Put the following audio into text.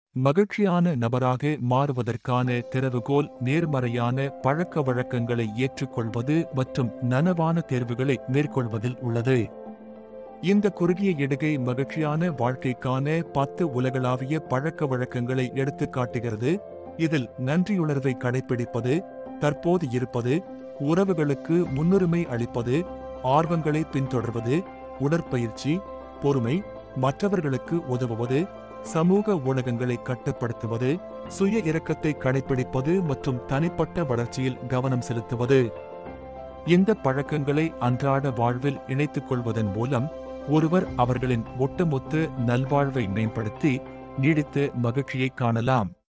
மகிழ்ச்சியான நபராக மாறுவதற்கான திறவுகோல் நேர்மறையான பழக்க வழக்கங்களை ஏற்றுக்கொள்வது மற்றும் நனவான தேர்வுகளை மேற்கொள்வதில் உள்ளது இந்த குறுகிய இடுகை மகிழ்ச்சியான வாழ்க்கைக்கான பத்து உலகளாவிய பழக்க வழக்கங்களை எடுத்துக் காட்டுகிறது இதில் நன்றியுணர்வை கடைபிடிப்பது தற்போது இருப்பது உறவுகளுக்கு முன்னுரிமை அளிப்பது ஆர்வங்களை பின்தொடர்வது உடற்பயிற்சி பொறுமை மற்றவர்களுக்கு உதவுவது சமூக ஊடகங்களை கட்டுப்படுத்துவது சுய இரக்கத்தை கடைபிடிப்பது மற்றும் தனிப்பட்ட வளர்ச்சியில் கவனம் செலுத்துவது இந்த பழக்கங்களை அன்றாட வாழ்வில் இணைத்துக் கொள்வதன் மூலம் ஒருவர் அவர்களின் ஒட்டுமொத்த நல்வாழ்வை மேம்படுத்தி நீடித்த மகிழ்ச்சியை காணலாம்